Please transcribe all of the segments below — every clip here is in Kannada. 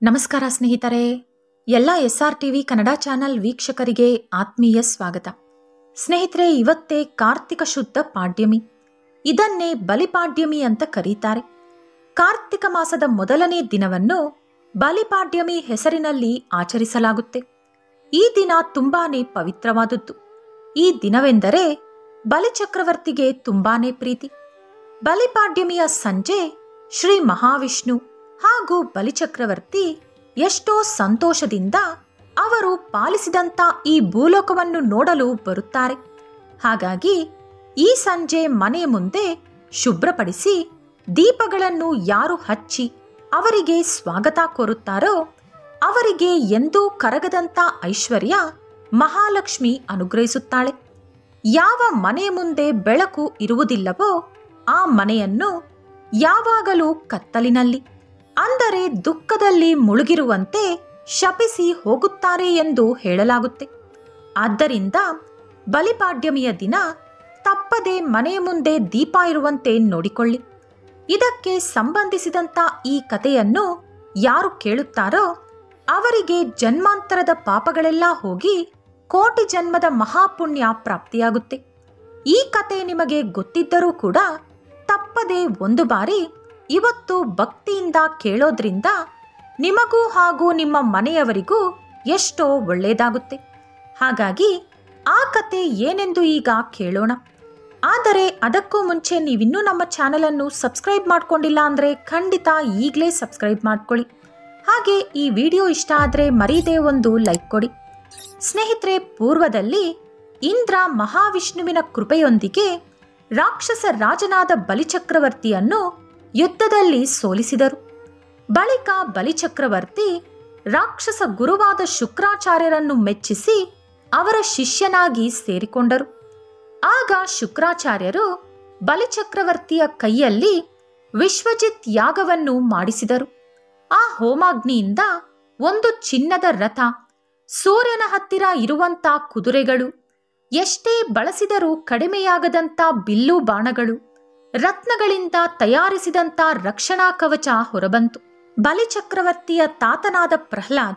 ನಮಸ್ಕಾರ ಸ್ನೇಹಿತರೆ ಎಲ್ಲ S R TV Kannada channel ವೀಕ್ಷಕರಿಗೆ ಆತ್ಮೀಯ ಸ್ವಾಗತ ಸ್ನೇಹಿತರೆ ಇವತ್ತೇ ಕಾರ್ತಿಕ ಶುದ್ಧ ಪಾಡ್ಯಮಿ ಇದನ್ನೇ ಬಲಿಪಾಡ್ಯಮಿ ಅಂತ ಕರೀತಾರೆ ಕಾರ್ತಿಕ ಮಾಸದ ಮೊದಲನೇ ದಿನವನ್ನು ಬಲಿಪಾಡ್ಯಮಿ ಹೆಸರಿನಲ್ಲಿ ಆಚರಿಸಲಾಗುತ್ತೆ ಈ ದಿನ ತುಂಬಾನೇ ಪವಿತ್ರವಾದದ್ದು ಈ ದಿನವೆಂದರೆ ಬಲಿಚಕ್ರವರ್ತಿಗೆ ತುಂಬಾನೇ ಪ್ರೀತಿ ಬಲಿಪಾಡ್ಯಮಿಯ ಸಂಜೆ ಶ್ರೀ ಮಹಾವಿಷ್ಣು ಹಾಗೂ ಬಲಿಚಕ್ರವರ್ತಿ ಎಷ್ಟೋ ಸಂತೋಷದಿಂದ ಅವರು ಪಾಲಿಸಿದಂತ ಈ ಭೂಲೋಕವನ್ನು ನೋಡಲು ಬರುತ್ತಾರೆ ಹಾಗಾಗಿ ಈ ಸಂಜೆ ಮನೆ ಮುಂದೆ ಶುಭ್ರಪಡಿಸಿ ದೀಪಗಳನ್ನು ಯಾರು ಹಚ್ಚಿ ಅವರಿಗೆ ಸ್ವಾಗತ ಕೋರುತ್ತಾರೋ ಅವರಿಗೆ ಎಂದೂ ಕರಗದಂತ ಐಶ್ವರ್ಯ ಮಹಾಲಕ್ಷ್ಮಿ ಅನುಗ್ರಹಿಸುತ್ತಾಳೆ ಯಾವ ಮನೆ ಮುಂದೆ ಬೆಳಕು ಇರುವುದಿಲ್ಲವೋ ಆ ಮನೆಯನ್ನು ಯಾವಾಗಲೂ ಕತ್ತಲಿನಲ್ಲಿ ಅಂದರೆ ದುಃಖದಲ್ಲಿ ಮುಳುಗಿರುವಂತೆ ಶಪಿಸಿ ಹೋಗುತ್ತಾರೆ ಎಂದು ಹೇಳಲಾಗುತ್ತೆ ಆದ್ದರಿಂದ ಬಲಿಪಾಡ್ಯಮಿಯ ದಿನ ತಪ್ಪದೆ ಮನೆಯ ಮುಂದೆ ದೀಪ ಇರುವಂತೆ ನೋಡಿಕೊಳ್ಳಿ ಇದಕ್ಕೆ ಸಂಬಂಧಿಸಿದಂತ ಈ ಕಥೆಯನ್ನು ಯಾರು ಕೇಳುತ್ತಾರೋ ಅವರಿಗೆ ಜನ್ಮಾಂತರದ ಪಾಪಗಳೆಲ್ಲ ಹೋಗಿ ಕೋಟಿ ಜನ್ಮದ ಮಹಾಪುಣ್ಯ ಪ್ರಾಪ್ತಿಯಾಗುತ್ತೆ ಈ ಕತೆ ನಿಮಗೆ ಗೊತ್ತಿದ್ದರೂ ಕೂಡ ತಪ್ಪದೆ ಒಂದು ಬಾರಿ ಇವತ್ತು ಭಕ್ತಿಯಿಂದ ಕೇಳೋದ್ರಿಂದ ನಿಮಗೂ ಹಾಗೂ ನಿಮ್ಮ ಮನೆಯವರಿಗೂ ಎಷ್ಟೋ ಒಳ್ಳೆಯದಾಗುತ್ತೆ ಹಾಗಾಗಿ ಆ ಕತೆ ಏನೆಂದು ಈಗ ಕೇಳೋಣ ಆದರೆ ಅದಕ್ಕೂ ಮುಂಚೆ ನೀವಿನ್ನೂ ನಮ್ಮ ಚಾನಲನ್ನು ಸಬ್ಸ್ಕ್ರೈಬ್ ಮಾಡ್ಕೊಂಡಿಲ್ಲ ಅಂದರೆ ಖಂಡಿತ ಈಗಲೇ ಸಬ್ಸ್ಕ್ರೈಬ್ ಮಾಡ್ಕೊಳ್ಳಿ ಹಾಗೆ ಈ ವಿಡಿಯೋ ಇಷ್ಟ ಆದರೆ ಮರೀದೇ ಒಂದು ಲೈಕ್ ಕೊಡಿ ಸ್ನೇಹಿತರೆ ಪೂರ್ವದಲ್ಲಿ ಇಂದ್ರ ಮಹಾವಿಷ್ಣುವಿನ ಕೃಪೆಯೊಂದಿಗೆ ರಾಕ್ಷಸ ರಾಜನಾದ ಬಲಿಚಕ್ರವರ್ತಿಯನ್ನು ಯುದ್ಧದಲ್ಲಿ ಸೋಲಿಸಿದರು ಬಳಿಕ ಬಲಿಚಕ್ರವರ್ತಿ ರಾಕ್ಷಸ ಗುರುವಾದ ಶುಕ್ರಾಚಾರ್ಯರನ್ನು ಮೆಚ್ಚಿಸಿ ಅವರ ಶಿಷ್ಯನಾಗಿ ಸೇರಿಕೊಂಡರು ಆಗ ಶುಕ್ರಾಚಾರ್ಯರು ಬಲಿಚಕ್ರವರ್ತಿಯ ಕೈಯಲ್ಲಿ ವಿಶ್ವಜಿತ್ ಯಾಗವನ್ನು ಮಾಡಿಸಿದರು ಆ ಹೋಮಾಗ್ನಿಯಿಂದ ಒಂದು ಚಿನ್ನದ ರಥ ಸೂರ್ಯನ ಹತ್ತಿರ ಇರುವಂತ ಕುದುರೆಗಳು ಎಷ್ಟೇ ಬಳಸಿದರೂ ಕಡಿಮೆಯಾಗದಂತ ಬಿಲ್ಲು ಬಾಣಗಳು ರತ್ನಗಳಿಂದ ತಯಾರಿಸಿದಂತ ರಕ್ಷಣಾ ಕವಚ ಹೊರಬಂತು ಬಲಿಚಕ್ರವರ್ತಿಯ ತಾತನಾದ ಪ್ರಹ್ಲಾದ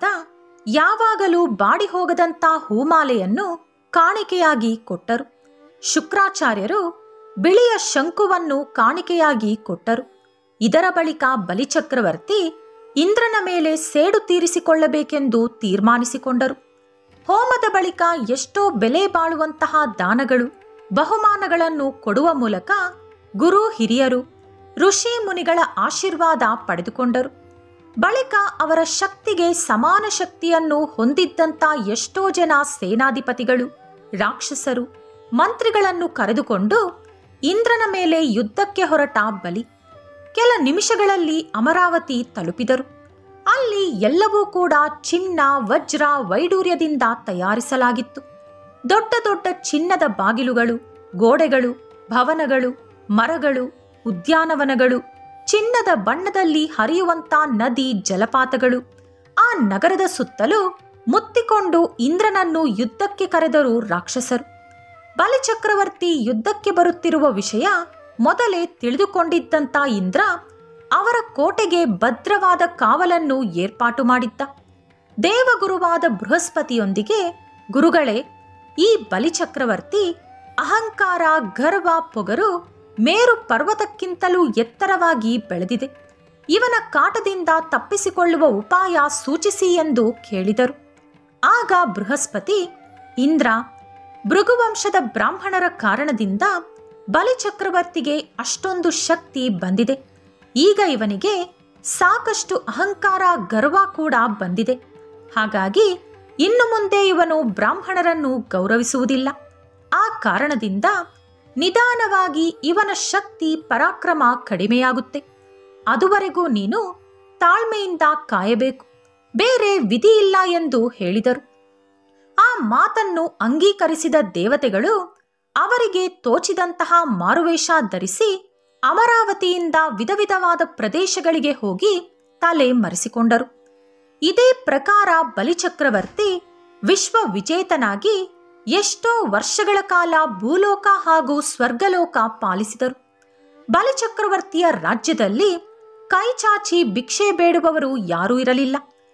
ಯಾವಾಗಲೂ ಬಾಡಿ ಹೋಗದಂತ ಹೂಮಾಲೆಯನ್ನು ಕಾಣಿಕೆಯಾಗಿ ಕೊಟ್ಟರು ಶುಕ್ರಾಚಾರ್ಯರು ಬಿಳಿಯ ಶಂಕುವನ್ನು ಕಾಣಿಕೆಯಾಗಿ ಕೊಟ್ಟರು ಇದರ ಬಳಿಕ ಬಲಿಚಕ್ರವರ್ತಿ ಇಂದ್ರನ ಮೇಲೆ ಸೇಡು ತೀರಿಸಿಕೊಳ್ಳಬೇಕೆಂದು ತೀರ್ಮಾನಿಸಿಕೊಂಡರು ಹೋಮದ ಬಳಿಕ ಎಷ್ಟೋ ಬೆಲೆ ಬಾಳುವಂತಹ ದಾನಗಳು ಬಹುಮಾನಗಳನ್ನು ಕೊಡುವ ಮೂಲಕ ಗುರು ಹಿರಿಯರು ಋಷಿ ಮುನಿಗಳ ಆಶೀರ್ವಾದ ಪಡೆದುಕೊಂಡರು ಬಳಿಕ ಅವರ ಶಕ್ತಿಗೆ ಸಮಾನ ಶಕ್ತಿಯನ್ನು ಹೊಂದಿದ್ದಂತ ಎಷ್ಟೋ ಜನ ಸೇನಾಧಿಪತಿಗಳು ರಾಕ್ಷಸರು ಮಂತ್ರಿಗಳನ್ನು ಕರೆದುಕೊಂಡು ಇಂದ್ರನ ಮೇಲೆ ಯುದ್ಧಕ್ಕೆ ಹೊರಟ ಬಲಿ ಕೆಲ ನಿಮಿಷಗಳಲ್ಲಿ ಅಮರಾವತಿ ತಲುಪಿದರು ಅಲ್ಲಿ ಎಲ್ಲವೂ ಕೂಡ ಚಿನ್ನ ವಜ್ರ ವೈಡೂರ್ಯದಿಂದ ತಯಾರಿಸಲಾಗಿತ್ತು ದೊಡ್ಡ ದೊಡ್ಡ ಚಿನ್ನದ ಬಾಗಿಲುಗಳು ಗೋಡೆಗಳು ಭವನಗಳು ಮರಗಳು ಉದ್ಯಾನವನಗಳು ಚಿನ್ನದ ಬಣ್ಣದಲ್ಲಿ ಹರಿಯುವಂತ ನದಿ ಜಲಪಾತಗಳು ಆ ನಗರದ ಸುತ್ತಲೂ ಮುತ್ತಿಕೊಂಡು ಇಂದ್ರನನ್ನು ಯುದ್ಧಕ್ಕೆ ಕರೆದರು ರಾಕ್ಷಸರು ಬಲಿಚಕ್ರವರ್ತಿ ಯುದ್ಧಕ್ಕೆ ಬರುತ್ತಿರುವ ವಿಷಯ ಮೊದಲೇ ತಿಳಿದುಕೊಂಡಿದ್ದಂತ ಇಂದ್ರ ಅವರ ಕೋಟೆಗೆ ಭದ್ರವಾದ ಕಾವಲನ್ನು ಏರ್ಪಾಟು ಮಾಡಿದ್ದ ದೇವಗುರುವಾದ ಬೃಹಸ್ಪತಿಯೊಂದಿಗೆ ಗುರುಗಳೇ ಈ ಬಲಿಚಕ್ರವರ್ತಿ ಅಹಂಕಾರ ಗರ್ವ ಪೊಗರು ಮೇರು ಪರ್ವತಕ್ಕಿಂತಲೂ ಎತ್ತರವಾಗಿ ಬೆಳೆದಿದೆ ಇವನ ಕಾಟದಿಂದ ತಪ್ಪಿಸಿಕೊಳ್ಳುವ ಉಪಾಯ ಸೂಚಿಸಿ ಎಂದು ಕೇಳಿದರು ಆಗ ಬೃಹಸ್ಪತಿ ಇಂದ್ರ ಭೃಗುವಂಶದ ಬ್ರಾಹ್ಮಣರ ಕಾರಣದಿಂದ ಬಲಿಚಕ್ರವರ್ತಿಗೆ ಅಷ್ಟೊಂದು ಶಕ್ತಿ ಬಂದಿದೆ ಈಗ ಇವನಿಗೆ ಸಾಕಷ್ಟು ಅಹಂಕಾರ ಗರ್ವ ಕೂಡ ಬಂದಿದೆ ಹಾಗಾಗಿ ಇನ್ನು ಮುಂದೆ ಇವನು ಬ್ರಾಹ್ಮಣರನ್ನು ಗೌರವಿಸುವುದಿಲ್ಲ ಆ ಕಾರಣದಿಂದ ನಿಧಾನವಾಗಿ ಇವನ ಶಕ್ತಿ ಪರಾಕ್ರಮ ಕಡಿಮೆಯಾಗುತ್ತೆ ಅದುವರೆಗೂ ನೀನು ತಾಳ್ಮೆಯಿಂದ ಕಾಯಬೇಕು ಬೇರೆ ವಿಧಿ ಇಲ್ಲ ಎಂದು ಹೇಳಿದರು ಆ ಮಾತನ್ನು ಅಂಗೀಕರಿಸಿದ ದೇವತೆಗಳು ಅವರಿಗೆ ತೋಚಿದಂತಹ ಮಾರುವೇಷ ಧರಿಸಿ ಅಮರಾವತಿಯಿಂದ ವಿಧ ವಿಧವಾದ ಪ್ರದೇಶಗಳಿಗೆ ಹೋಗಿ ತಲೆ ಮರೆಸಿಕೊಂಡರು ಇದೇ ಪ್ರಕಾರ ಬಲಿಚಕ್ರವರ್ತಿ ವಿಶ್ವ ವಿಜೇತನಾಗಿ ಎಷ್ಟೋ ವರ್ಷಗಳ ಕಾಲ ಭೂಲೋಕ ಹಾಗೂ ಸ್ವರ್ಗಲೋಕ ಪಾಲಿಸಿದರು ಬಲಿಚಕ್ರವರ್ತಿಯ ರಾಜ್ಯದಲ್ಲಿ ಕೈ ಚಾಚಿ ಭಿಕ್ಷೆ ಬೇಡುವವರು ಯಾರೂ ಇರಲಿಲ್ಲ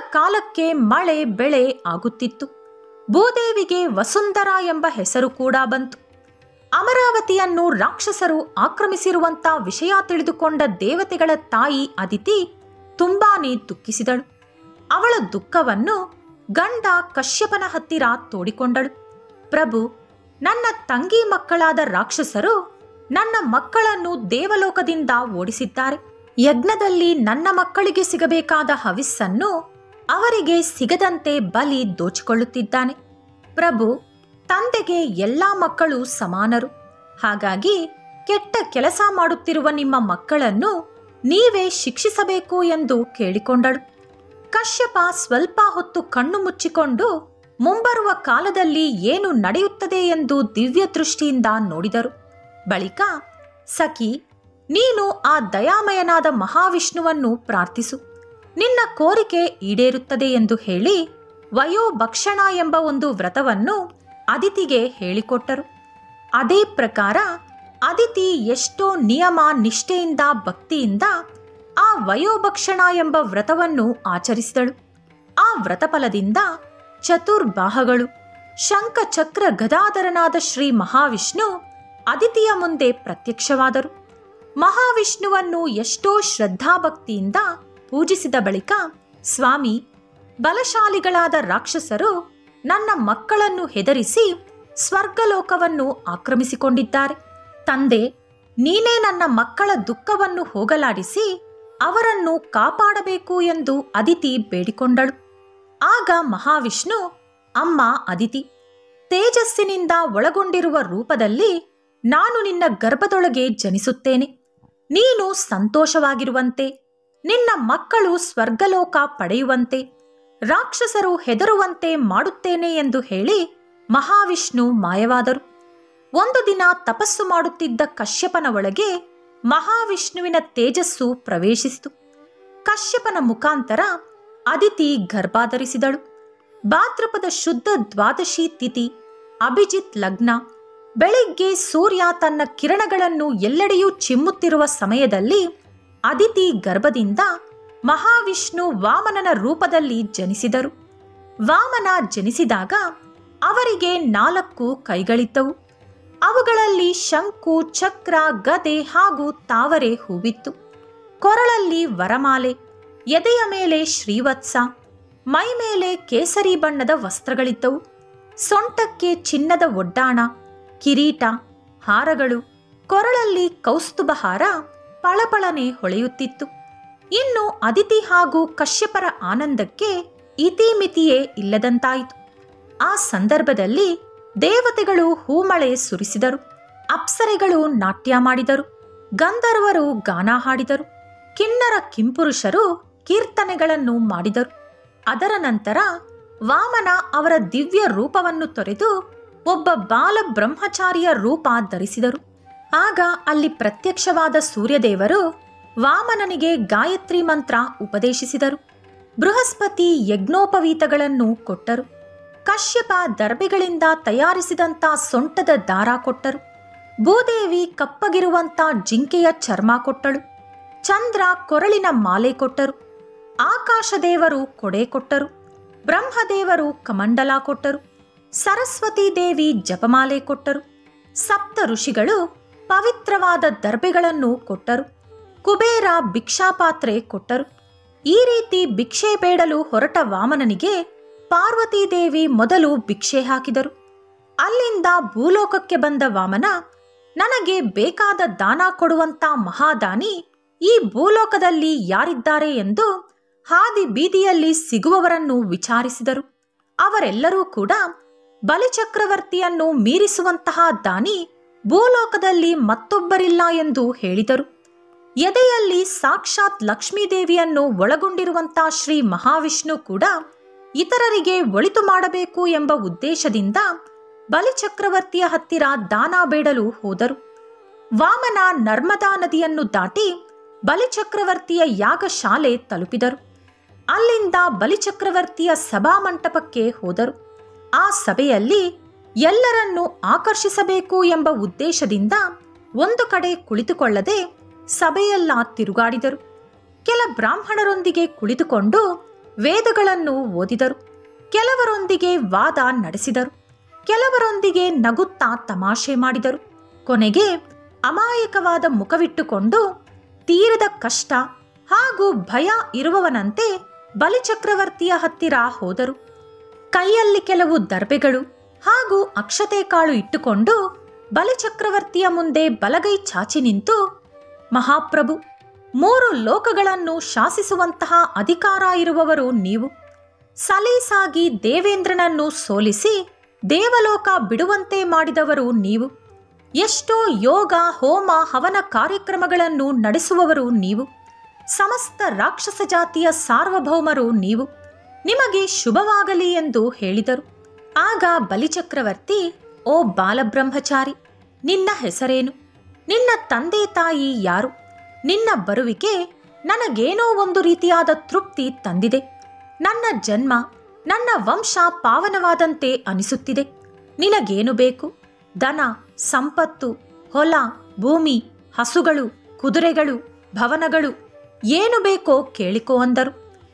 ಕಾಲಕ್ಕೆ ಮಳೆ ಬೆಳೆ ಆಗುತ್ತಿತ್ತು ಭೂದೇವಿಗೆ ವಸುಂಧರಾ ಎಂಬ ಹೆಸರು ಕೂಡ ಬಂತು ಅಮರಾವತಿಯನ್ನು ರಾಕ್ಷಸರು ಆಕ್ರಮಿಸಿರುವಂತ ವಿಷಯ ತಿಳಿದುಕೊಂಡ ದೇವತೆಗಳ ತಾಯಿ ಅದಿತಿ ತುಂಬಾನೇ ದುಃಖಿಸಿದಳು ಅವಳ ದುಃಖವನ್ನು ಗಂಡ ಕಶ್ಯಪನ ಹತ್ತಿರ ತೋಡಿಕೊಂಡಳು ಪ್ರಭು ನನ್ನ ತಂಗಿ ಮಕ್ಕಳಾದ ರಾಕ್ಷಸರು ನನ್ನ ಮಕ್ಕಳನ್ನು ದೇವಲೋಕದಿಂದ ಓಡಿಸಿದ್ದಾರೆ ಯಜ್ಞದಲ್ಲಿ ನನ್ನ ಮಕ್ಕಳಿಗೆ ಸಿಗಬೇಕಾದ ಹವಿಸ್ಸನ್ನು ಅವರಿಗೆ ಸಿಗದಂತೆ ಬಲಿ ದೋಚಿಕೊಳ್ಳುತ್ತಿದ್ದಾನೆ ಪ್ರಭು ತಂದೆಗೆ ಎಲ್ಲ ಮಕ್ಕಳು ಸಮಾನರು ಹಾಗಾಗಿ ಕೆಟ್ಟ ಕೆಲಸ ಮಾಡುತ್ತಿರುವ ನಿಮ್ಮ ಮಕ್ಕಳನ್ನು ನೀವೇ ಶಿಕ್ಷಿಸಬೇಕು ಎಂದು ಕೇಳಿಕೊಂಡಳು ಕಶ್ಯಪ ಸ್ವಲ್ಪ ಹೊತ್ತು ಕಣ್ಣು ಮುಚ್ಚಿಕೊಂಡು ಮುಂಬರುವ ಕಾಲದಲ್ಲಿ ಏನು ನಡೆಯುತ್ತದೆ ಎಂದು ದಿವ್ಯ ದೃಷ್ಟಿಯಿಂದ ನೋಡಿದರು ಬಳಿಕ ಸಖಿ ನೀನು ಆ ದಯಾಮಯನಾದ ಮಹಾವಿಷ್ಣುವನ್ನು ಪ್ರಾರ್ಥಿಸು ನಿನ್ನ ಕೋರಿಕೆ ಈಡೇರುತ್ತದೆ ಎಂದು ಹೇಳಿ ವಯೋಭಕ್ಷಣ ಎಂಬ ಒಂದು ವ್ರತವನ್ನು ಅದಿತಿಗೆ ಹೇಳಿಕೊಟ್ಟರು ಅದೇ ಪ್ರಕಾರ ಅದಿತಿ ಎಷ್ಟೋ ನಿಯಮ ನಿಷ್ಠೆಯಿಂದ ಭಕ್ತಿಯಿಂದ ಆ ವಯೋಭಕ್ಷಣ ಎಂಬ ವ್ರತವನ್ನು ಆಚರಿಸಿದಳು ಆ ವ್ರತಫಲದಿಂದ ಚತುರ್ಬಾಹಗಳು ಶಂಖ ಚಕ್ರ ಗದಾಧರನಾದ ಶ್ರೀ ಮಹಾವಿಷ್ಣು ಅದಿತಿಯ ಮುಂದೆ ಪ್ರತ್ಯಕ್ಷವಾದರು ಮಹಾವಿಷ್ಣುವನ್ನು ಎಷ್ಟೋ ಶ್ರದ್ಧಾಭಕ್ತಿಯಿಂದ ಪೂಜಿಸಿದ ಬಳಿಕ ಸ್ವಾಮಿ ಬಲಶಾಲಿಗಳಾದ ರಾಕ್ಷಸರು ನನ್ನ ಮಕ್ಕಳನ್ನು ಹೆದರಿಸಿ ಸ್ವರ್ಗಲೋಕವನ್ನು ಆಕ್ರಮಿಸಿಕೊಂಡಿದ್ದಾರೆ ತಂದೆ ನೀನೇ ನನ್ನ ಮಕ್ಕಳ ದುಃಖವನ್ನು ಹೋಗಲಾಡಿಸಿ ಅವರನ್ನು ಕಾಪಾಡಬೇಕು ಎಂದು ಅದಿತಿ ಬೇಡಿಕೊಂಡಳು ಆಗ ಮಹಾವಿಷ್ಣು ಅಮ್ಮ ಅದಿತಿ ತೇಜಸ್ಸಿನಿಂದ ಒಳಗೊಂಡಿರುವ ರೂಪದಲ್ಲಿ ನಾನು ನಿನ್ನ ಗರ್ಭದೊಳಗೆ ಜನಿಸುತ್ತೇನೆ ನೀನು ಸಂತೋಷವಾಗಿರುವಂತೆ ನಿನ್ನ ಮಕ್ಕಳು ಸ್ವರ್ಗಲೋಕ ಪಡೆಯುವಂತೆ ರಾಕ್ಷಸರು ಹೆದರುವಂತೆ ಮಾಡುತ್ತೇನೆ ಎಂದು ಹೇಳಿ ಮಹಾವಿಷ್ಣು ಮಾಯವಾದರು ಒಂದು ದಿನ ತಪಸ್ಸು ಮಾಡುತ್ತಿದ್ದ ಕಶ್ಯಪನ ಒಳಗೆ ಮಹಾವಿಷ್ಣುವಿನ ತೇಜಸ್ಸು ಪ್ರವೇಶಿಸಿತು ಕಶ್ಯಪನ ಮುಖಾಂತರ ಅದಿತಿ ಗರ್ಭಾಧರಿಸಿದಳು ಭಾದ್ರಪದ ಶುದ್ಧ ದ್ವಾದಶಿ ತಿಥಿ ಅಭಿಜಿತ್ ಲಗ್ನ ಬೆಳಿಗ್ಗೆ ಸೂರ್ಯ ತನ್ನ ಕಿರಣಗಳನ್ನು ಎಲ್ಲೆಡೆಯೂ ಚಿಮ್ಮುತ್ತಿರುವ ಸಮಯದಲ್ಲಿ ಅದಿತಿ ಗರ್ಭದಿಂದ ಮಹಾವಿಷ್ಣು ವಾಮನನ ರೂಪದಲ್ಲಿ ಜನಿಸಿದರು ವಾಮನ ಜನಿಸಿದಾಗ ಅವರಿಗೆ ನಾಲ್ಕು ಕೈಗಳಿದ್ದವು ಅವುಗಳಲ್ಲಿ ಶಂಕು ಚಕ್ರ ಗದೆ ಹಾಗೂ ತಾವರೆ ಹೂವಿತ್ತು ಕೊರಳಲ್ಲಿ ವರಮಾಲೆ ಎದೆಯ ಮೇಲೆ ಶ್ರೀವತ್ಸ ಮೈ ಮೇಲೆ ಕೇಸರಿ ಬಣ್ಣದ ವಸ್ತ್ರಗಳಿದ್ದವು ಸೊಂಟಕ್ಕೆ ಚಿನ್ನದ ಒಡ್ಡಾಣ ಕಿರೀಟ ಹಾರಗಳು ಕೊರಳಲ್ಲಿ ಕೌಸ್ತುಭ ಹಾರ ಪಳಪಳನೆ ಹೊಳೆಯುತ್ತಿತ್ತು ಇನ್ನು ಅದಿತಿ ಹಾಗೂ ಕಶ್ಯಪರ ಆನಂದಕ್ಕೆ ಇತಿಮಿತಿಯೇ ಇಲ್ಲದಂತಾಯಿತು ಆ ಸಂದರ್ಭದಲ್ಲಿ ದೇವತೆಗಳು ಹೂಮಳೆ ಸುರಿಸಿದರು ಅಪ್ಸರೆಗಳು ನಾಟ್ಯ ಮಾಡಿದರು ಗಂಧರ್ವರು ಗಾನ ಹಾಡಿದರು ಕಿನ್ನರ ಕಿಂಪುರುಷರು ಕೀರ್ತನೆಗಳನ್ನು ಮಾಡಿದರು ಅದರ ನಂತರ ವಾಮನ ಅವರ ದಿವ್ಯ ರೂಪವನ್ನು ತೊರೆದು ಒಬ್ಬ ಬಾಲ ಬ್ರಹ್ಮಚಾರಿಯ ರೂಪ ಧರಿಸಿದರು ಆಗ ಅಲ್ಲಿ ಪ್ರತ್ಯಕ್ಷವಾದ ಸೂರ್ಯದೇವರು ವಾಮನನಿಗೆ ಗಾಯತ್ರಿ ಮಂತ್ರ ಉಪದೇಶಿಸಿದರು ಬೃಹಸ್ಪತಿ ಯಜ್ಞೋಪವೀತಗಳನ್ನು ಕೊಟ್ಟರು ಕಶ್ಯಪ ದರ್ಬೆಗಳಿಂದ ತಯಾರಿಸಿದಂತ ಸೊಂಟದ ದಾರ ಕೊಟ್ಟರು ಭೂದೇವಿ ಕಪ್ಪಗಿರುವಂತ ಜಿಂಕೆಯ ಚರ್ಮ ಕೊಟ್ಟಳು ಚಂದ್ರ ಕೊರಳಿನ ಮಾಲೆ ಕೊಟ್ಟರು ಆಕಾಶದೇವರು ಕೊಡೆ ಕೊಟ್ಟರು ಬ್ರಹ್ಮದೇವರು ಕಮಂಡಲ ಕೊಟ್ಟರು ಸರಸ್ವತೀ ದೇವಿ ಜಪಮಾಲೆ ಕೊಟ್ಟರು ಸಪ್ತ ಋಷಿಗಳು ಪವಿತ್ರವಾದ ದರ್ಬೆಗಳನ್ನು ಕೊಟ್ಟರು ಕುಬೇರ ಭಿಕ್ಷಾಪಾತ್ರೆ ಕೊಟ್ಟರು ಈ ರೀತಿ ಭಿಕ್ಷೆ ಬೇಡಲು ಹೊರಟ ವಾಮನನಿಗೆ ಪಾರ್ವತೀದೇವಿ ಮೊದಲು ಭಿಕ್ಷೆ ಹಾಕಿದರು ಅಲ್ಲಿಂದ ಭೂಲೋಕಕ್ಕೆ ಬಂದ ವಾಮನ ನನಗೆ ಬೇಕಾದ ದಾನ ಕೊಡುವಂತ ಮಹಾದಾನಿ ಈ ಭೂಲೋಕದಲ್ಲಿ ಯಾರಿದ್ದಾರೆ ಎಂದು ಹಾದಿ ಬೀದಿಯಲ್ಲಿ ಸಿಗುವವರನ್ನು ವಿಚಾರಿಸಿದರು ಅವರೆಲ್ಲರೂ ಕೂಡ ಬಲಿಚಕ್ರವರ್ತಿಯನ್ನು ಮೀರಿಸುವಂತಹ ದಾನಿ ಭೂಲೋಕದಲ್ಲಿ ಮತ್ತೊಬ್ಬರಿಲ್ಲ ಎಂದು ಹೇಳಿದರು ಎದೆಯಲ್ಲಿ ಸಾಕ್ಷಾತ್ ಲಕ್ಷ್ಮೀದೇವಿಯನ್ನು ಒಳಗೊಂಡಿರುವಂತ ಶ್ರೀ ಮಹಾವಿಷ್ಣು ಕೂಡ ಇತರರಿಗೆ ಒಳಿತು ಮಾಡಬೇಕು ಎಂಬ ಉದ್ದೇಶದಿಂದ ಬಲಿಚಕ್ರವರ್ತಿಯ ಹತ್ತಿರ ದಾನ ಬೇಡಲು ಹೋದರು ವಾಮನ ನರ್ಮದಾ ನದಿಯನ್ನು ದಾಟಿ ಬಲಿಚಕ್ರವರ್ತಿಯ ಯಾಗಶಾಲೆ ತಲುಪಿದರು ಅಲ್ಲಿಂದ ಬಲಿಚಕ್ರವರ್ತಿಯ ಸಭಾಮಂಟಪಕ್ಕೆ ಹೋದರು ಆ ಸಭೆಯಲ್ಲಿ ಎಲ್ಲರನ್ನೂ ಆಕರ್ಷಿಸಬೇಕು ಎಂಬ ಉದ್ದೇಶದಿಂದ ಒಂದು ಕಡೆ ಕುಳಿತುಕೊಳ್ಳದೆ ಸಭೆಯೆಲ್ಲ ತಿರುಗಾಡಿದರು ಕೆಲ ಬ್ರಾಹ್ಮಣರೊಂದಿಗೆ ಕುಳಿತುಕೊಂಡು ವೇದಗಳನ್ನು ಓದಿದರು ಕೆಲವರೊಂದಿಗೆ ವಾದ ನಡೆಸಿದರು ಕೆಲವರೊಂದಿಗೆ ನಗುತ್ತಾ ತಮಾಷೆ ಮಾಡಿದರು ಕೊನೆಗೆ ಅಮಾಯಕವಾದ ಮುಖವಿಟ್ಟುಕೊಂಡು ತೀರದ ಕಷ್ಟ ಹಾಗೂ ಭಯ ಇರುವವನಂತೆ ಬಲಿಚಕ್ರವರ್ತಿಯ ಹತ್ತಿರ ಹೋದರು ಕೈಯಲ್ಲಿ ಕೆಲವು ದರ್ಬೆಗಳು ಹಾಗೂ ಅಕ್ಷತೆ ಕಾಳು ಇಟ್ಟುಕೊಂಡು ಬಲಿಚಕ್ರವರ್ತಿಯ ಮುಂದೆ ಬಲಗೈ ಚಾಚಿ ನಿಂತು ಮಹಾಪ್ರಭು ಮೂರು ಲೋಕಗಳನ್ನು ಶಾಸಿಸುವಂತಹ ಅಧಿಕಾರ ಇರುವವರು ನೀವು ಸಲೀಸಾಗಿ ದೇವೇಂದ್ರನನ್ನು ಸೋಲಿಸಿ ದೇವಲೋಕ ಬಿಡುವಂತೆ ಮಾಡಿದವರು ನೀವು ಎಷ್ಟೋ ಯೋಗ ಹೋಮ ಹವನ ಕಾರ್ಯಕ್ರಮಗಳನ್ನು ನಡೆಸುವವರು ನೀವು ಸಮಸ್ತ ರಾಕ್ಷಸ ಜಾತಿಯ ಸಾರ್ವಭೌಮರು ನೀವು ನಿಮಗೆ ಶುಭವಾಗಲಿ ಎಂದು ಹೇಳಿದರು ಆಗ ಬಲಿಚಕ್ರವರ್ತಿ ಓ ಬಾಲಬ್ರಹ್ಮಚಾರಿ ನಿನ್ನ ಹೆಸರೇನು ನಿನ್ನ ತಂದೆ ತಾಯಿ ಯಾರು ನಿನ್ನ ಬರುವಿಕೆ ನನಗೇನೋ ಒಂದು ರೀತಿಯಾದ ತೃಪ್ತಿ ತಂದಿದೆ ನನ್ನ ಜನ್ಮ ನನ್ನ ವಂಶ ಪಾವನವಾದಂತೆ ಅನಿಸುತ್ತಿದೆ ನಿನಗೇನು ಬೇಕು ದನ ಸಂಪತ್ತು ಹೊಲ ಭೂಮಿ ಹಸುಗಳು ಕುದುರೆಗಳು ಭವನಗಳು ಏನು ಬೇಕೋ ಕೇಳಿಕೋ ಅಂದರು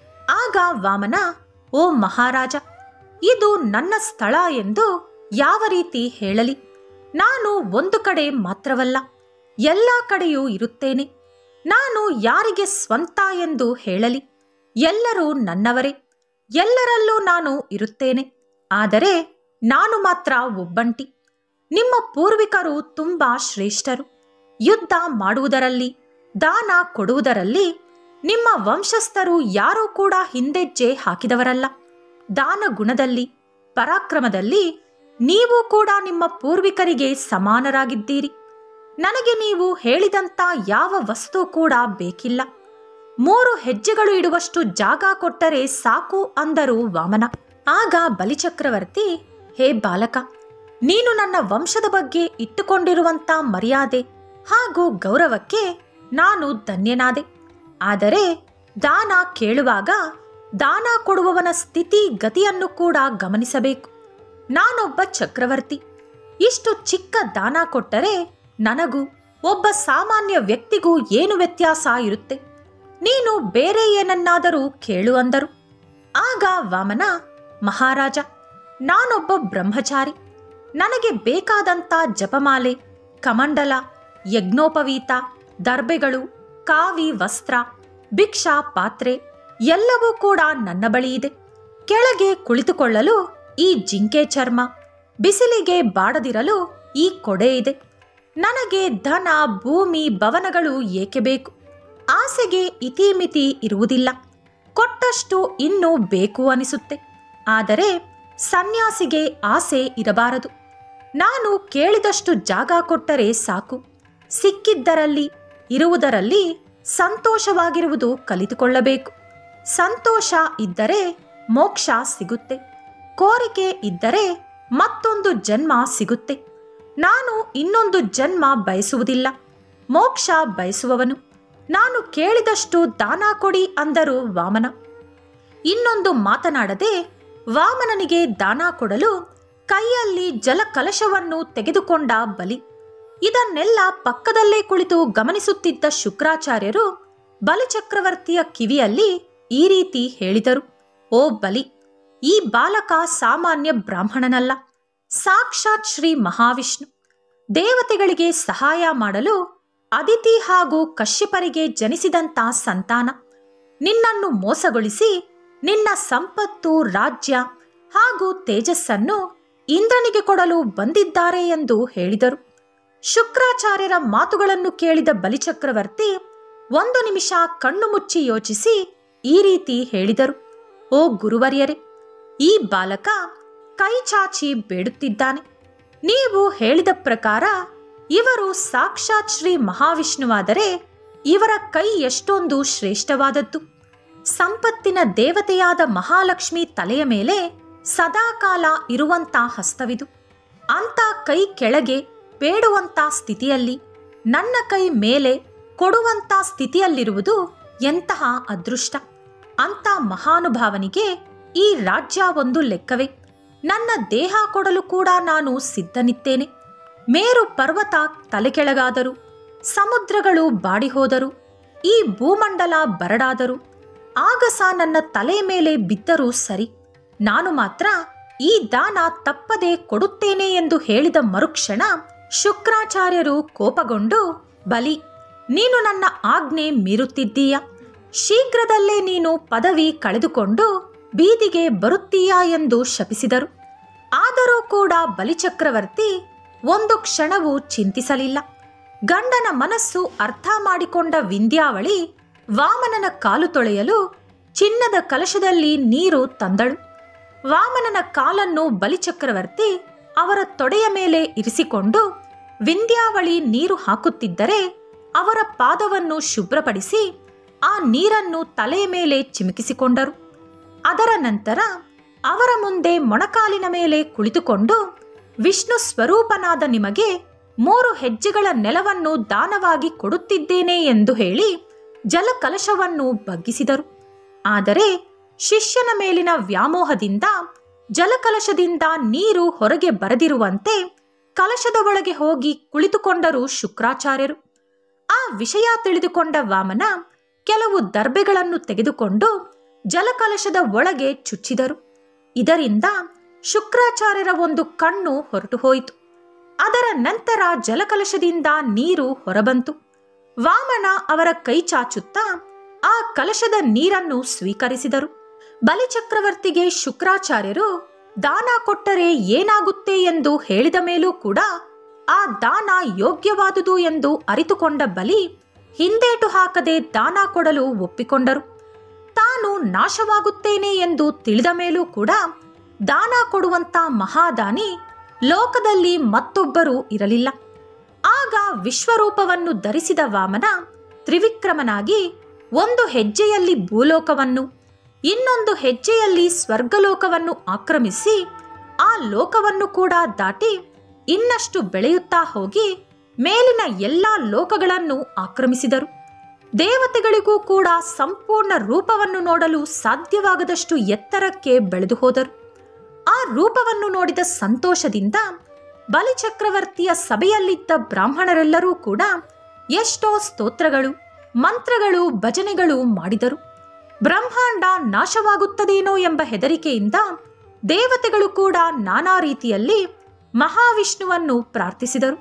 ಆಗ ವಾಮನ ಓ ಮಹಾರಾಜ ಇದು ನನ್ನ ಸ್ಥಳ ಎಂದು ಯಾವ ರೀತಿ ಹೇಳಲಿ ನಾನು ಒಂದು ಕಡೆ ಮಾತ್ರವಲ್ಲ ಎಲ್ಲ ಕಡೆಯೂ ಇರುತ್ತೇನೆ ನಾನು ಯಾರಿಗೆ ಸ್ವಂತ ಎಂದು ಹೇಳಲಿ ಎಲ್ಲರೂ ನನ್ನವರೇ ಎಲ್ಲರಲ್ಲೂ ನಾನು ಇರುತ್ತೇನೆ ಆದರೆ ನಾನು ಮಾತ್ರ ಒಬ್ಬಂಟಿ ನಿಮ್ಮ ಪೂರ್ವಿಕರು ತುಂಬಾ ಶ್ರೇಷ್ಠರು ಯುದ್ಧ ಮಾಡುವುದರಲ್ಲಿ ದಾನ ಕೊಡುವುದರಲ್ಲಿ ನಿಮ್ಮ ವಂಶಸ್ಥರು ಯಾರೂ ಕೂಡ ಹಿಂದೆಜ್ಜೆ ಹಾಕಿದವರಲ್ಲ ದಾನ ಗುಣದಲ್ಲಿ ಪರಾಕ್ರಮದಲ್ಲಿ ನೀವು ಕೂಡ ನಿಮ್ಮ ಪೂರ್ವಿಕರಿಗೆ ಸಮಾನರಾಗಿದ್ದೀರಿ ನನಗೆ ನೀವು ಹೇಳಿದಂಥ ಯಾವ ವಸ್ತು ಕೂಡ ಬೇಕಿಲ್ಲ ಮೂರು ಹೆಜ್ಜೆಗಳು ಇಡುವಷ್ಟು ಜಾಗ ಕೊಟ್ಟರೆ ಸಾಕು ಅಂದರು ವಾಮನ ಆಗ ಬಲಿಚಕ್ರವರ್ತಿ ಹೇ ಬಾಲಕ ನೀನು ನನ್ನ ವಂಶದ ಬಗ್ಗೆ ಇಟ್ಟುಕೊಂಡಿರುವಂತ ಮರ್ಯಾದೆ ಹಾಗೂ ಗೌರವಕ್ಕೆ ನಾನು ಧನ್ಯನಾದೆ ಆದರೆ ದಾನ ಕೇಳುವಾಗ ದಾನ ಕೊಡುವವನ ಸ್ಥಿತಿ ಗತಿಯನ್ನು ಕೂಡ ಗಮನಿಸಬೇಕು ನಾನೊಬ್ಬ ಚಕ್ರವರ್ತಿ ಇಷ್ಟು ಚಿಕ್ಕ ದಾನ ಕೊಟ್ಟರೆ ನನಗೂ ಒಬ್ಬ ಸಾಮಾನ್ಯ ವ್ಯಕ್ತಿಗೂ ಏನು ವ್ಯತ್ಯಾಸ ಇರುತ್ತೆ ನೀನು ಬೇರೆ ಏನನ್ನಾದರೂ ಕೇಳು ಅಂದರು ಆಗ ವಾಮನ ಮಹಾರಾಜ ನಾನೊಬ್ಬ ಬ್ರಹ್ಮಚಾರಿ ನನಗೆ ಬೇಕಾದಂಥ ಜಪಮಾಲೆ ಕಮಂಡಲ ಯಜ್ಞೋಪವೀತ ದರ್ಬೆಗಳು ಕಾವಿ ವಸ್ತ್ರ ಭಿಕ್ಷಾ ಪಾತ್ರೆ ಎಲ್ಲವೂ ಕೂಡ ನನ್ನ ಬಳಿ ಇದೆ ಕೆಳಗೆ ಕುಳಿತುಕೊಳ್ಳಲು ಈ ಜಿಂಕೆ ಚರ್ಮ ಬಿಸಿಲಿಗೆ ಬಾಡದಿರಲು ಈ ಕೊಡೆ ಇದೆ ನನಗೆ ಧನ ಭೂಮಿ ಭವನಗಳು ಏಕೆ ಬೇಕು ಆಸೆಗೆ ಇತಿಮಿತಿ ಇರುವುದಿಲ್ಲ ಕೊಟ್ಟಷ್ಟು ಇನ್ನೂ ಬೇಕು ಅನಿಸುತ್ತೆ ಆದರೆ ಸನ್ಯಾಸಿಗೆ ಆಸೆ ಇರಬಾರದು ನಾನು ಕೇಳಿದಷ್ಟು ಜಾಗ ಕೊಟ್ಟರೆ ಸಾಕು ಸಿಕ್ಕಿದ್ದರಲ್ಲಿ ಇರುವುದರಲ್ಲಿ ಸಂತೋಷವಾಗಿರುವುದು ಕಲಿತುಕೊಳ್ಳಬೇಕು ಸಂತೋಷ ಇದ್ದರೆ ಮೋಕ್ಷ ಸಿಗುತ್ತೆ ಕೋರಿಕೆ ಇದ್ದರೆ ಮತ್ತೊಂದು ಜನ್ಮ ಸಿಗುತ್ತೆ ನಾನು ಇನ್ನೊಂದು ಜನ್ಮ ಬಯಸುವುದಿಲ್ಲ ಮೋಕ್ಷ ಬಯಸುವವನು ನಾನು ಕೇಳಿದಷ್ಟು ದಾನ ಕೊಡಿ ಅಂದರು ವಾಮನ ಇನ್ನೊಂದು ಮಾತನಾಡದೆ ವಾಮನನಿಗೆ ದಾನ ಕೊಡಲು ಕೈಯಲ್ಲಿ ಜಲಕಲಶವನ್ನು ತೆಗೆದುಕೊಂಡ ಬಲಿ ಇದನ್ನೆಲ್ಲ ಪಕ್ಕದಲ್ಲೇ ಕುಳಿತು ಗಮನಿಸುತ್ತಿದ್ದ ಶುಕ್ರಾಚಾರ್ಯರು ಬಲಿಚಕ್ರವರ್ತಿಯ ಕಿವಿಯಲ್ಲಿ ಈ ರೀತಿ ಹೇಳಿದರು ಓ ಬಲಿ ಈ ಬಾಲಕ ಸಾಮಾನ್ಯ ಬ್ರಾಹ್ಮಣನಲ್ಲ ಸಾಕ್ಷಾತ್ ಶ್ರೀ ಮಹಾವಿಷ್ಣು ದೇವತೆಗಳಿಗೆ ಸಹಾಯ ಮಾಡಲು ಅದಿತಿ ಹಾಗೂ ಕಶ್ಯಪರಿಗೆ ಜನಿಸಿದಂತ ಸಂತಾನ ನಿನ್ನನ್ನು ಮೋಸಗೊಳಿಸಿ ನಿನ್ನ ಸಂಪತ್ತು ರಾಜ್ಯ ಹಾಗೂ ತೇಜಸ್ಸನ್ನು ಇಂದ್ರನಿಗೆ ಕೊಡಲು ಬಂದಿದ್ದಾರೆ ಎಂದು ಹೇಳಿದರು ಶುಕ್ರಾಚಾರ್ಯರ ಮಾತುಗಳನ್ನು ಕೇಳಿದ ಬಲಿಚಕ್ರವರ್ತಿ ಒಂದು ನಿಮಿಷ ಕಣ್ಣು ಮುಚ್ಚಿ ಯೋಚಿಸಿ ಈ ರೀತಿ ಹೇಳಿದರು ಓ ಗುರುವರ್ಯರೇ ಈ ಬಾಲಕ ಕೈ ಚಾಚಿ ಬೇಡುತ್ತಿದ್ದಾನೆ ನೀವು ಹೇಳಿದ ಪ್ರಕಾರ ಇವರು ಸಾಕ್ಷಾತ್ ಶ್ರೀ ಮಹಾವಿಷ್ಣುವಾದರೆ ಇವರ ಕೈ ಎಷ್ಟೊಂದು ಶ್ರೇಷ್ಠವಾದದ್ದು ಸಂಪತ್ತಿನ ದೇವತೆಯಾದ ಮಹಾಲಕ್ಷ್ಮಿ ತಲೆಯ ಮೇಲೆ ಸದಾಕಾಲ ಇರುವಂತ ಹಸ್ತವಿದು ಅಂತ ಕೈ ಕೆಳಗೆ ಬೇಡುವಂತ ಸ್ಥಿತಿಯಲ್ಲಿ ನನ್ನ ಕೈ ಮೇಲೆ ಕೊಡುವಂತ ಸ್ಥಿತಿಯಲ್ಲಿರುವುದು ಎಂತಹ ಅದೃಷ್ಟ ಅಂತ ಮಹಾನುಭಾವನಿಗೆ ಈ ರಾಜ್ಯ ಒಂದು ಲೆಕ್ಕವೇ ನನ್ನ ದೇಹ ಕೊಡಲು ಕೂಡ ನಾನು ಸಿದ್ಧನಿದ್ದೇನೆ ಮೇರು ಪರ್ವತ ತಲೆಕೆಳಗಾದರು ಸಮುದ್ರಗಳು ಬಾಡಿ ಹೋದರು ಈ ಭೂಮಂಡಲ ಬರಡಾದರು ಆಗಸ ನನ್ನ ತಲೆ ಮೇಲೆ ಬಿದ್ದರೂ ಸರಿ ನಾನು ಮಾತ್ರ ಈ ದಾನ ತಪ್ಪದೆ ಕೊಡುತ್ತೇನೆ ಎಂದು ಹೇಳಿದ ಮರುಕ್ಷಣ ಶುಕ್ರಾಚಾರ್ಯರು ಕೋಪಗೊಂಡು ಬಲಿ ನೀನು ನನ್ನ ಆಜ್ಞೆ ಮೀರುತ್ತಿದ್ದೀಯ ಶೀಘ್ರದಲ್ಲೇ ನೀನು ಪದವಿ ಕಳೆದುಕೊಂಡು ಬೀದಿಗೆ ಬರುತ್ತೀಯಾ ಎಂದು ಶಪಿಸಿದರು ಆದರೂ ಕೂಡ ಬಲಿಚಕ್ರವರ್ತಿ ಒಂದು ಕ್ಷಣವೂ ಚಿಂತಿಸಲಿಲ್ಲ ಗಂಡನ ಮನಸ್ಸು ಅರ್ಥ ಮಾಡಿಕೊಂಡ ವಿಂಧ್ಯಾವಳಿ ವಾಮನನ ಕಾಲು ತೊಳೆಯಲು ಚಿನ್ನದ ಕಲಶದಲ್ಲಿ ನೀರು ತಂದಳು ವಾಮನನ ಕಾಲನ್ನು ಬಲಿಚಕ್ರವರ್ತಿ ಅವರ ತೊಡೆಯ ಮೇಲೆ ಇರಿಸಿಕೊಂಡು ವಿಂಧ್ಯಾವಳಿ ನೀರು ಹಾಕುತ್ತಿದ್ದರೆ ಅವರ ಪಾದವನ್ನು ಶುಭ್ರಪಡಿಸಿ ಆ ನೀರನ್ನು ತಲೆಯ ಮೇಲೆ ಚಿಮುಕಿಸಿಕೊಂಡರು ಅದರ ನಂತರ ಅವರ ಮುಂದೆ ಮೊಣಕಾಲಿನ ಮೇಲೆ ಕುಳಿತುಕೊಂಡು ವಿಷ್ಣು ಸ್ವರೂಪನಾದ ನಿಮಗೆ ಮೂರು ಹೆಜ್ಜೆಗಳ ನೆಲವನ್ನು ದಾನವಾಗಿ ಕೊಡುತ್ತಿದ್ದೇನೆ ಎಂದು ಹೇಳಿ ಜಲಕಲಶವನ್ನು ಬಗ್ಗಿಸಿದರು ಆದರೆ ಶಿಷ್ಯನ ಮೇಲಿನ ವ್ಯಾಮೋಹದಿಂದ ಜಲಕಲಶದಿಂದ ನೀರು ಹೊರಗೆ ಬರದಿರುವಂತೆ ಕಲಶದ ಒಳಗೆ ಹೋಗಿ ಕುಳಿತುಕೊಂಡರು ಶುಕ್ರಾಚಾರ್ಯರು ಆ ವಿಷಯ ತಿಳಿದುಕೊಂಡ ವಾಮನ ಕೆಲವು ದರ್ಬೆಗಳನ್ನು ತೆಗೆದುಕೊಂಡು ಜಲಕಲಶದ ಒಳಗೆ ಚುಚ್ಚಿದರು ಇದರಿಂದ ಶುಕ್ರಾಚಾರ್ಯರ ಒಂದು ಕಣ್ಣು ಹೊರಟು ಹೋಯಿತು ಅದರ ನಂತರ ಜಲಕಲಶದಿಂದ ನೀರು ಹೊರಬಂತು ವಾಮನ ಅವರ ಕೈ ಚಾಚುತ್ತಾ ಆ ಕಲಶದ ನೀರನ್ನು ಸ್ವೀಕರಿಸಿದರು ಬಲಿಚಕ್ರವರ್ತಿಗೆ ಶುಕ್ರಾಚಾರ್ಯರು ದಾನ ಕೊಟ್ಟರೆ ಏನಾಗುತ್ತೆ ಎಂದು ಹೇಳಿದ ಮೇಲೂ ಕೂಡ ಆ ದಾನ ಯೋಗ್ಯವಾದುದು ಎಂದು ಅರಿತುಕೊಂಡ ಬಲಿ ಹಿಂದೇಟು ಹಾಕದೆ ದಾನ ಕೊಡಲು ಒಪ್ಪಿಕೊಂಡರು ತಾನು ನಾಶವಾಗುತ್ತೇನೆ ಎಂದು ತಿಳಿದ ಮೇಲೂ ಕೂಡ ದಾನ ಕೊಡುವಂತ ಮಹಾದಾನಿ ಲೋಕದಲ್ಲಿ ಮತ್ತೊಬ್ಬರು ಇರಲಿಲ್ಲ ಆಗ ವಿಶ್ವರೂಪವನ್ನು ಧರಿಸಿದ ವಾಮನ ತ್ರಿವಿಕ್ರಮನಾಗಿ ಒಂದು ಹೆಜ್ಜೆಯಲ್ಲಿ ಭೂಲೋಕವನ್ನು ಇನ್ನೊಂದು ಹೆಜ್ಜೆಯಲ್ಲಿ ಸ್ವರ್ಗಲೋಕವನ್ನು ಆಕ್ರಮಿಸಿ ಆ ಲೋಕವನ್ನು ಕೂಡ ದಾಟಿ ಇನ್ನಷ್ಟು ಬೆಳೆಯುತ್ತಾ ಹೋಗಿ ಮೇಲಿನ ಎಲ್ಲಾ ಲೋಕಗಳನ್ನು ಆಕ್ರಮಿಸಿದರು ದೇವತೆಗಳಿಗೂ ಕೂಡ ಸಂಪೂರ್ಣ ರೂಪವನ್ನು ನೋಡಲು ಸಾಧ್ಯವಾಗದಷ್ಟು ಎತ್ತರಕ್ಕೆ ಬೆಳೆದು ಹೋದರು ಆ ರೂಪವನ್ನು ನೋಡಿದ ಸಂತೋಷದಿಂದ ಬಲಿಚಕ್ರವರ್ತಿಯ ಸಭೆಯಲ್ಲಿದ್ದ ಬ್ರಾಹ್ಮಣರೆಲ್ಲರೂ ಕೂಡ ಎಷ್ಟೋ ಸ್ತೋತ್ರಗಳು ಮಂತ್ರಗಳು ಭಜನೆಗಳು ಮಾಡಿದರು ಬ್ರಹ್ಮಾಂಡ ನಾಶವಾಗುತ್ತದೇನೋ ಎಂಬ ಹೆದರಿಕೆಯಿಂದ ದೇವತೆಗಳು ಕೂಡ ನಾನಾ ರೀತಿಯಲ್ಲಿ ಮಹಾವಿಷ್ಣುವನ್ನು ಪ್ರಾರ್ಥಿಸಿದರು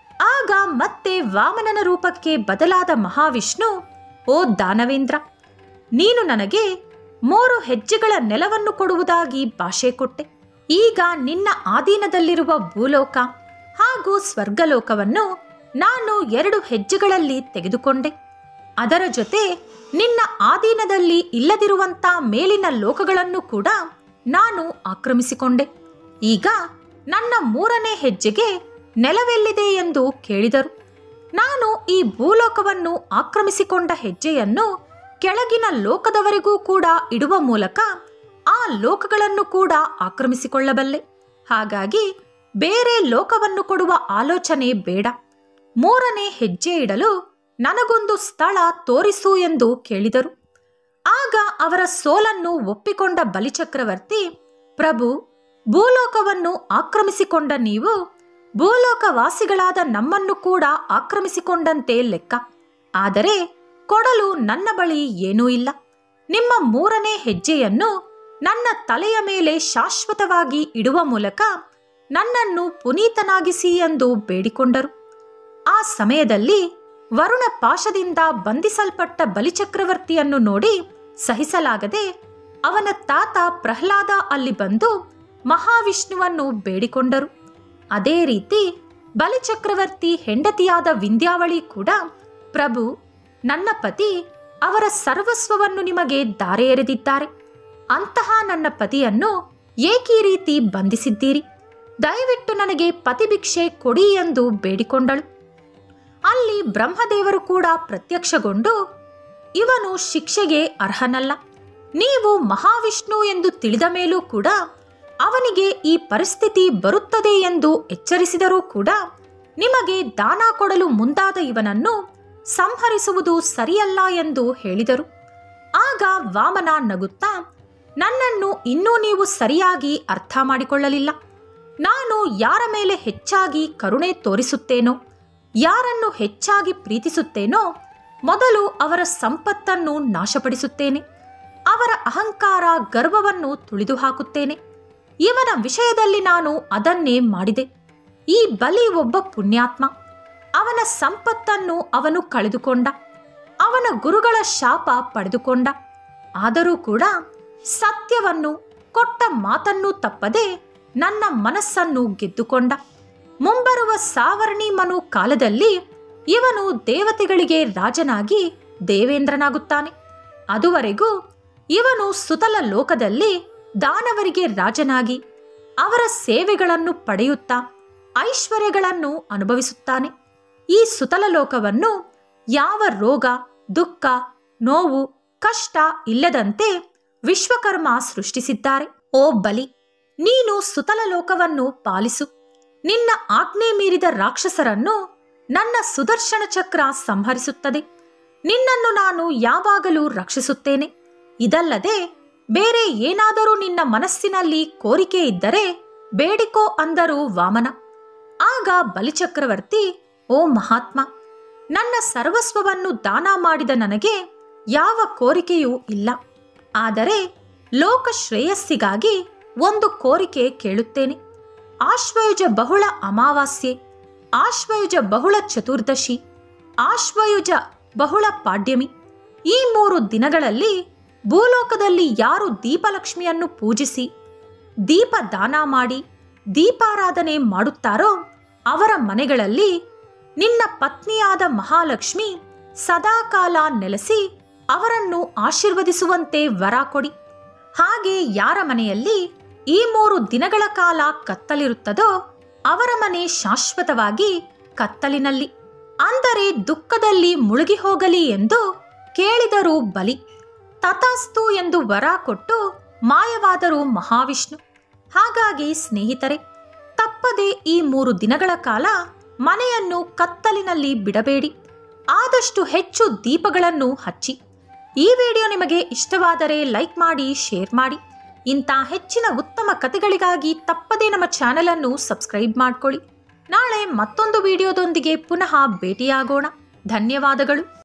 ಆಗ ಮತ್ತೆ ವಾಮನನ ರೂಪಕ್ಕೆ ಬದಲಾದ ಮಹಾವಿಷ್ಣು ಓ ದಾನವೇಂದ್ರ ನೀನು ನನಗೆ ಮೂರು ಹೆಜ್ಜೆಗಳ ನೆಲವನ್ನು ಕೊಡುವುದಾಗಿ ಭಾಷೆ ಕೊಟ್ಟೆ ಈಗ ನಿನ್ನ ಆಧೀನದಲ್ಲಿರುವ ಭೂಲೋಕ ಹಾಗೂ ಸ್ವರ್ಗಲೋಕವನ್ನು ನಾನು ಎರಡು ಹೆಜ್ಜೆಗಳಲ್ಲಿ ತೆಗೆದುಕೊಂಡೆ ಅದರ ಜೊತೆ ನಿನ್ನ ಆಧೀನದಲ್ಲಿ ಇಲ್ಲದಿರುವಂತ ಮೇಲಿನ ಲೋಕಗಳನ್ನು ಕೂಡ ನಾನು ಆಕ್ರಮಿಸಿಕೊಂಡೆ ಈಗ ನನ್ನ ಮೂರನೇ ಹೆಜ್ಜೆಗೆ ನೆಲವೆಲ್ಲಿದೆ ಎಂದು ಕೇಳಿದರು ನಾನು ಈ ಭೂಲೋಕವನ್ನು ಆಕ್ರಮಿಸಿಕೊಂಡ ಹೆಜ್ಜೆಯನ್ನು ಕೆಳಗಿನ ಲೋಕದವರೆಗೂ ಕೂಡ ಇಡುವ ಮೂಲಕ ಆ ಲೋಕಗಳನ್ನು ಕೂಡ ಆಕ್ರಮಿಸಿಕೊಳ್ಳಬಲ್ಲೆ ಹಾಗಾಗಿ ಬೇರೆ ಲೋಕವನ್ನು ಕೊಡುವ ಆಲೋಚನೆ ಬೇಡ ಮೂರನೇ ಹೆಜ್ಜೆ ಇಡಲು ನನಗೊಂದು ಸ್ಥಳ ತೋರಿಸು ಎಂದು ಕೇಳಿದರು ಆಗ ಅವರ ಸೋಲನ್ನು ಒಪ್ಪಿಕೊಂಡ ಬಲಿಚಕ್ರವರ್ತಿ ಪ್ರಭು ಭೂಲೋಕವನ್ನು ಆಕ್ರಮಿಸಿಕೊಂಡ ನೀವು ಭೂಲೋಕವಾಸಿಗಳಾದ ನಮ್ಮನ್ನು ಕೂಡ ಆಕ್ರಮಿಸಿಕೊಂಡಂತೆ ಲೆಕ್ಕ ಆದರೆ ಕೊಡಲು ನನ್ನ ಬಳಿ ಏನೂ ಇಲ್ಲ ನಿಮ್ಮ ಮೂರನೇ ಹೆಜ್ಜೆಯನ್ನು ನನ್ನ ತಲೆಯ ಮೇಲೆ ಶಾಶ್ವತವಾಗಿ ಇಡುವ ಮೂಲಕ ನನ್ನನ್ನು ಪುನೀತನಾಗಿಸಿ ಎಂದು ಬೇಡಿಕೊಂಡರು ಆ ಸಮಯದಲ್ಲಿ ವರುಣ ಪಾಶದಿಂದ ಬಂಧಿಸಲ್ಪಟ್ಟ ಬಲಿಚಕ್ರವರ್ತಿಯನ್ನು ನೋಡಿ ಸಹಿಸಲಾಗದೆ ಅವನ ತಾತ ಪ್ರಹ್ಲಾದ ಅಲ್ಲಿ ಬಂದು ಮಹಾವಿಷ್ಣುವನ್ನು ಬೇಡಿಕೊಂಡರು ಅದೇ ರೀತಿ ಬಲಿಚಕ್ರವರ್ತಿ ಹೆಂಡತಿಯಾದ ವಿಂಧ್ಯಾವಳಿ ಕೂಡ ಪ್ರಭು ನನ್ನ ಪತಿ ಅವರ ಸರ್ವಸ್ವವನ್ನು ನಿಮಗೆ ದಾರೆ ಎರೆದಿದ್ದಾರೆ ಅಂತಹ ನನ್ನ ಪತಿಯನ್ನು ಏಕೀ ರೀತಿ ಬಂಧಿಸಿದ್ದೀರಿ ದಯವಿಟ್ಟು ನನಗೆ ಪತಿಭಿಕ್ಷೆ ಕೊಡಿ ಎಂದು ಬೇಡಿಕೊಂಡಳು ಅಲ್ಲಿ ಬ್ರಹ್ಮದೇವರು ಕೂಡ ಪ್ರತ್ಯಕ್ಷಗೊಂಡು ಇವನು ಶಿಕ್ಷೆಗೆ ಅರ್ಹನಲ್ಲ ನೀವು ಮಹಾವಿಷ್ಣು ಎಂದು ತಿಳಿದ ಮೇಲೂ ಕೂಡ ಅವನಿಗೆ ಈ ಪರಿಸ್ಥಿತಿ ಬರುತ್ತದೆ ಎಂದು ಎಚ್ಚರಿಸಿದರೂ ಕೂಡ ನಿಮಗೆ ದಾನ ಕೊಡಲು ಮುಂದಾದ ಇವನನ್ನು ಸಂಹರಿಸುವುದು ಸರಿಯಲ್ಲ ಎಂದು ಹೇಳಿದರು ಆಗ ವಾಮನ ನಗುತ್ತಾ ನನ್ನನ್ನು ಇನ್ನೂ ನೀವು ಸರಿಯಾಗಿ ಅರ್ಥ ಮಾಡಿಕೊಳ್ಳಲಿಲ್ಲ ನಾನು ಯಾರ ಮೇಲೆ ಹೆಚ್ಚಾಗಿ ಕರುಣೆ ತೋರಿಸುತ್ತೇನೋ ಯಾರನ್ನು ಹೆಚ್ಚಾಗಿ ಪ್ರೀತಿಸುತ್ತೇನೋ ಮೊದಲು ಅವರ ಸಂಪತ್ತನ್ನು ನಾಶಪಡಿಸುತ್ತೇನೆ ಅವರ ಅಹಂಕಾರ ಗರ್ವವನ್ನು ತುಳಿದು ಹಾಕುತ್ತೇನೆ ಇವನ ವಿಷಯದಲ್ಲಿ ನಾನು ಅದನ್ನೇ ಮಾಡಿದೆ ಈ ಬಲಿ ಒಬ್ಬ ಪುಣ್ಯಾತ್ಮ ಅವನ ಸಂಪತ್ತನ್ನು ಅವನು ಕಳೆದುಕೊಂಡ ಅವನ ಗುರುಗಳ ಶಾಪ ಪಡೆದುಕೊಂಡ ಆದರೂ ಕೂಡ ಸತ್ಯವನ್ನು ಕೊಟ್ಟ ಮಾತನ್ನು ತಪ್ಪದೆ ನನ್ನ ಮನಸ್ಸನ್ನು ಗೆದ್ದುಕೊಂಡ ಮುಂಬರುವ ಸಾವರ್ಣಿ ಮನು ಕಾಲದಲ್ಲಿ ಇವನು ದೇವತೆಗಳಿಗೆ ರಾಜನಾಗಿ ದೇವೇಂದ್ರನಾಗುತ್ತಾನೆ ಅದುವರೆಗೂ ಇವನು ಸುತಲ ಲೋಕದಲ್ಲಿ ದಾನವರಿಗೆ ರಾಜನಾಗಿ ಅವರ ಸೇವೆಗಳನ್ನು ಪಡೆಯುತ್ತಾ ಐಶ್ವರ್ಯಗಳನ್ನು ಅನುಭವಿಸುತ್ತಾನೆ ಈ ಸುತಲ ಲೋಕವನ್ನು ಯಾವ ರೋಗ ದುಃಖ ನೋವು ಕಷ್ಟ ಇಲ್ಲದಂತೆ ವಿಶ್ವಕರ್ಮ ಸೃಷ್ಟಿಸಿದ್ದಾರೆ ಓ ಬಲಿ ನೀನು ಸುತಲ ಲೋಕವನ್ನು ಪಾಲಿಸು ನಿನ್ನ ಆಜ್ಞೆ ಮೀರಿದ ರಾಕ್ಷಸರನ್ನು ನನ್ನ ಸುದರ್ಶನ ಚಕ್ರ ಸಂಹರಿಸುತ್ತದೆ ನಿನ್ನನ್ನು ನಾನು ಯಾವಾಗಲೂ ರಕ್ಷಿಸುತ್ತೇನೆ ಇದಲ್ಲದೆ ಬೇರೆ ಏನಾದರೂ ನಿನ್ನ ಮನಸ್ಸಿನಲ್ಲಿ ಕೋರಿಕೆ ಇದ್ದರೆ ಬೇಡಿಕೋ ಅಂದರು ವಾಮನ ಆಗ ಬಲಿಚಕ್ರವರ್ತಿ ಓ ಮಹಾತ್ಮ ನನ್ನ ಸರ್ವಸ್ವವನ್ನು ದಾನ ಮಾಡಿದ ನನಗೆ ಯಾವ ಕೋರಿಕೆಯೂ ಇಲ್ಲ ಆದರೆ ಲೋಕ ಶ್ರೇಯಸ್ಸಿಗಾಗಿ ಒಂದು ಕೋರಿಕೆ ಕೇಳುತ್ತೇನೆ ಆಶ್ವಯುಜ ಬಹುಳ ಅಮಾವಾಸ್ಯೆ ಆಶ್ವಯುಜ ಬಹುಳ ಚತುರ್ದಶಿ ಆಶ್ವಯುಜ ಬಹುಳ ಪಾಡ್ಯಮಿ ಈ ಮೂರು ದಿನಗಳಲ್ಲಿ ಭೂಲೋಕದಲ್ಲಿ ಯಾರು ದೀಪಲಕ್ಷ್ಮಿಯನ್ನು ಪೂಜಿಸಿ ದೀಪ ದಾನ ಮಾಡಿ ದೀಪಾರಾಧನೆ ಮಾಡುತ್ತಾರೋ ಅವರ ಮನೆಗಳಲ್ಲಿ ನಿನ್ನ ಪತ್ನಿಯಾದ ಮಹಾಲಕ್ಷ್ಮಿ ಸದಾಕಾಲ ನೆಲೆಸಿ ಅವರನ್ನು ಆಶೀರ್ವದಿಸುವಂತೆ ವರ ಕೊಡಿ ಹಾಗೆ ಯಾರ ಮನೆಯಲ್ಲಿ ಈ ಮೂರು ದಿನಗಳ ಕಾಲ ಕತ್ತಲಿರುತ್ತದೋ ಅವರ ಮನೆ ಶಾಶ್ವತವಾಗಿ ಕತ್ತಲಿನಲ್ಲಿ ಅಂದರೆ ದುಃಖದಲ್ಲಿ ಮುಳುಗಿ ಹೋಗಲಿ ಎಂದು ಕೇಳಿದರು ಬಲಿ ತಥಾಸ್ತು ಎಂದು ವರ ಕೊಟ್ಟು ಮಾಯವಾದರು ಮಹಾವಿಷ್ಣು ಹಾಗಾಗಿ ಸ್ನೇಹಿತರೆ ತಪ್ಪದೆ ಈ ಮೂರು ದಿನಗಳ ಕಾಲ ಮನೆಯನ್ನು ಕತ್ತಲಿನಲ್ಲಿ ಬಿಡಬೇಡಿ ಆದಷ್ಟು ಹೆಚ್ಚು ದೀಪಗಳನ್ನು ಹಚ್ಚಿ ಈ ವಿಡಿಯೋ ನಿಮಗೆ ಇಷ್ಟವಾದರೆ ಲೈಕ್ ಮಾಡಿ ಶೇರ್ ಮಾಡಿ ಇಂಥ ಹೆಚ್ಚಿನ ಉತ್ತಮ ಕಥೆಗಳಿಗಾಗಿ ತಪ್ಪದೇ ನಮ್ಮ ಚಾನೆಲ್ ಅನ್ನು ಸಬ್ಸ್ಕ್ರೈಬ್ ಮಾಡ್ಕೊಳ್ಳಿ ನಾಳೆ ಮತ್ತೊಂದು ವಿಡಿಯೋದೊಂದಿಗೆ ಪುನಃ ಭೇಟಿಯಾಗೋಣ ಧನ್ಯವಾದಗಳು